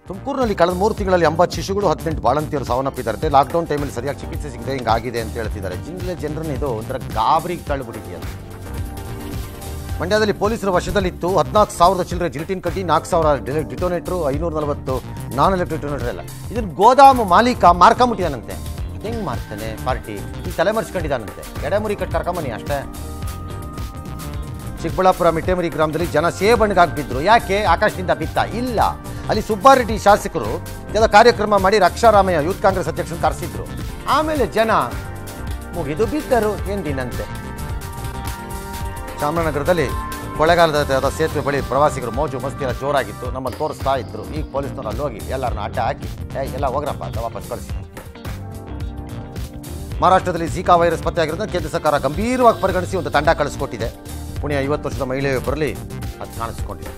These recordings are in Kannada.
ತುಮಕೂರಿನಲ್ಲಿ ಕಳೆದ ಮೂರು ತಿಂಗಳಲ್ಲಿ ಎಂಬತ್ತು ಶಿಶುಗಳು ಹದಿನೆಂಟು ಬಾಳಂತಿಯರು ಸಾವನ್ನಪ್ಪಿದ್ದಾರೆ ಲಾಕ್ಡೌನ್ ಟೈಮಲ್ಲಿ ಸರಿಯಾಗಿ ಚಿಕಿತ್ಸೆ ಸಿಗದೆ ಹಿಂಗಾಗಿದೆ ಅಂತ ಹೇಳ್ತಿದ್ದಾರೆ ಜಿಲ್ಲೆ ಜನರನ್ನ ಇದು ಒಂಥರ ಗಾಬರಿಗೆ ತಳ್ಳಿಬಿಟ್ಟಿದೆಯಲ್ಲ ಮಂಡ್ಯದಲ್ಲಿ ಪೊಲೀಸರ ವಶದಲ್ಲಿತ್ತು ಹದಿನಾಲ್ಕು ಸಾವಿರದ ಚಿಲ್ಲರೆ ಜಿಲ್ಟಿನ್ ಕಟ್ಟಿ ನಾಲ್ಕು ಸಾವಿರ ಡಿಟೋನೇಟ್ರು ಐನೂರ ನಲವತ್ತು ನಾನ್ ಎಲೆಕ್ಟ್ರಿಕ್ ಡಿಟೋನೇಟರ್ ಎಲ್ಲ ಇದನ್ನ ಗೋದಾಮು ಮಾಲೀಕ ಮಾರ್ಕೊಂಬಿಟ್ಟಿದಾನಂತೆ ಹೆಂಗ್ ಮಾರ್ತಾನೆ ಪಾರ್ಟಿ ಈ ತಲೆ ಮರೆಸ್ಕೊಂಡಿದ್ದಾನಂತೆ ಎಡೆಮುರಿ ಕಟ್ ಕರ್ಕೊಂಬನ್ನಿ ಅಷ್ಟೇ ಚಿಕ್ಕಬಳ್ಳಾಪುರ ಮಿಟ್ಟೆಮರಿ ಗ್ರಾಮದಲ್ಲಿ ಜನ ಸೇಬಣ್ಣಿಗೆ ಬಿದ್ರು ಯಾಕೆ ಆಕಾಶದಿಂದ ಬಿತ್ತ ಇಲ್ಲ ಅಲ್ಲಿ ಸುಬ್ಬಾರೆಡ್ಡಿ ಶಾಸಕರು ಎಲ್ಲ ಕಾರ್ಯಕ್ರಮ ಮಾಡಿ ರಕ್ಷಾರಾಮಯ್ಯ ಯೂತ್ ಕಾಂಗ್ರೆಸ್ ಅಧ್ಯಕ್ಷನ ಕರೆಸಿದ್ರು ಆಮೇಲೆ ಜನ ಮುಗಿದು ಬಿದ್ದರು ಎಂದಿನಂತೆ ಚಾಮರಾಜನಗರದಲ್ಲಿ ಕೊಳ್ಳೆಗಾಲದ ಸೇತುವೆ ಬಳಿ ಪ್ರವಾಸಿಗರು ಮೋಜು ಮಸ್ತಿ ಎಲ್ಲ ಜೋರಾಗಿತ್ತು ನಮ್ಮನ್ನು ತೋರಿಸ್ತಾ ಇದ್ರು ಈಗ ಪೊಲೀಸ್ನವ್ರು ಅಲ್ಲಿ ಹೋಗಿ ಎಲ್ಲರನ್ನ ಅಡ್ಡ ಹಾಕಿ ಏ ಎಲ್ಲ ಹೋಗ್ರಪ್ಪ ಅಂತ ವಾಪಸ್ ಕಳಿಸಿ ಮಹಾರಾಷ್ಟ್ರದಲ್ಲಿ ಝೀಕಾ ವೈರಸ್ ಪತ್ತೆಯಾಗಿರೋದನ್ನ ಕೇಂದ್ರ ಸರ್ಕಾರ ಗಂಭೀರವಾಗಿ ಪರಿಗಣಿಸಿ ಒಂದು ತಂಡ ಕಳಿಸ್ಕೊಟ್ಟಿದೆ ಪುಣೆಯ ಐವತ್ತು ವರ್ಷದ ಮಹಿಳೆಯೊಬ್ಬರಲ್ಲಿ ಅದು ಕಾಣಿಸ್ಕೊಂಡಿದೆ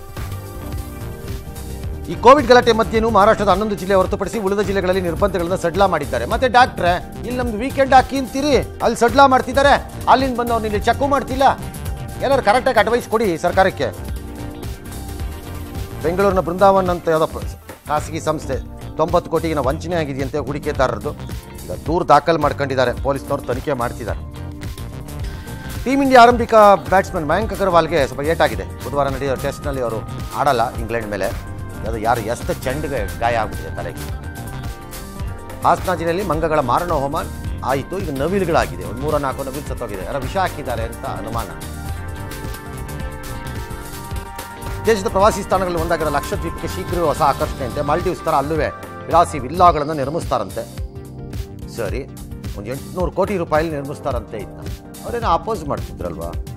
ಈ ಕೋವಿಡ್ ಗಲಾಟೆ ಮಧ್ಯೆನೂ ಮಹಾರಾಷ್ಟ್ರದ ಹನ್ನೊಂದು ಜಿಲ್ಲೆ ಹೊರತುಪಡಿಸಿ ಉಳಿದ ಜಿಲ್ಲೆಗಳಲ್ಲಿ ನಿರ್ಬಂಧಗಳನ್ನು ಸಡ್ಲಾ ಮಾಡಿದ್ದಾರೆ ಮತ್ತೆ ಡಾಕ್ಟ್ರೆ ಇಲ್ಲಿ ನಮ್ದು ವೀಕೆಂಡ್ ಹಾಕಿ ಅಂತೀರಿ ಅಲ್ಲಿ ಸಡ್ಲಾ ಮಾಡ್ತಿದ್ದಾರೆ ಅಲ್ಲಿಂದ ಬಂದವ್ರು ಇಲ್ಲಿ ಚೆಕ್ಕು ಮಾಡ್ತಿಲ್ಲ ಎಲ್ಲರೂ ಕರೆಕ್ಟಾಗಿ ಅಡ್ವೈಸ್ ಕೊಡಿ ಸರ್ಕಾರಕ್ಕೆ ಬೆಂಗಳೂರಿನ ಬೃಂದಾವನ್ ಅಂತ ಯಾವುದೋ ಪ- ಖಾಸಗಿ ಸಂಸ್ಥೆ ತೊಂಬತ್ತು ಕೋಟಿಗಿನ ವಂಚನೆ ಆಗಿದೆಯಂತೆ ಹೂಡಿಕೆದಾರರದು ಈಗ ದೂರು ದಾಖಲು ಮಾಡ್ಕೊಂಡಿದ್ದಾರೆ ಪೊಲೀಸ್ನವರು ತನಿಖೆ ಮಾಡ್ತಿದ್ದಾರೆ ಟೀಮ್ ಇಂಡಿಯಾ ಆರಂಭಿಕ ಬ್ಯಾಟ್ಸ್ಮನ್ ಮಯಾಂಕ್ ಅಗರ್ವಾಲ್ಗೆ ಸ್ವಲ್ಪ ಏಟಾಗಿದೆ ಬುಧವಾರ ನಡೆಯೋ ಟೆಸ್ಟ್ನಲ್ಲಿ ಅವರು ಆಡಲ್ಲ ಇಂಗ್ಲೆಂಡ್ ಮೇಲೆ ಅದು ಯಾರು ಎಷ್ಟು ಚೆಂಡಿಗೆ ಗಾಯ ಆಗ್ಬಿಟ್ಟಿದೆ ತಲೆಗೆ ಹಾಸನ ಜಿಲ್ಲೆಯಲ್ಲಿ ಮಂಗಗಳ ಮಾರಣ ಹೋಮ ಆಯಿತು ಈಗ ನವಿಲುಗಳಾಗಿದೆ ಒಂದು ಮೂರ ನಾಲ್ಕು ನವಿಲು ಸತ್ತೋಗಿದೆ ಯಾರೋ ವಿಷ ಹಾಕಿದ್ದಾರೆ ಅಂತ ಅನುಮಾನ ದೇಶದ ಪ್ರವಾಸಿ ಸ್ಥಾನಗಳಲ್ಲಿ ಒಂದಾಗಿರೋ ಲಕ್ಷದ್ವೀಪಕ್ಕೆ ಶೀಘ್ರವೇ ಹೊಸ ಆಕರ್ಷಣೆ ಅಂತೆ ಮಾಲ್ಡೀವ್ಸ್ ಥರ ಅಲ್ಲುವೆ ವಿಲಾಸಿ ವಿಲ್ಲಾಗಳನ್ನು ನಿರ್ಮಿಸ್ತಾರಂತೆ ಸರಿ ಒಂದು ಎಂಟುನೂರು ಕೋಟಿ ರೂಪಾಯಿ ನಿರ್ಮಿಸ್ತಾರಂತೆ ಇದ್ನ ಅವರೇನೋ ಅಪೋಸ್ ಮಾಡ್ತಿದ್ರಲ್ವಾ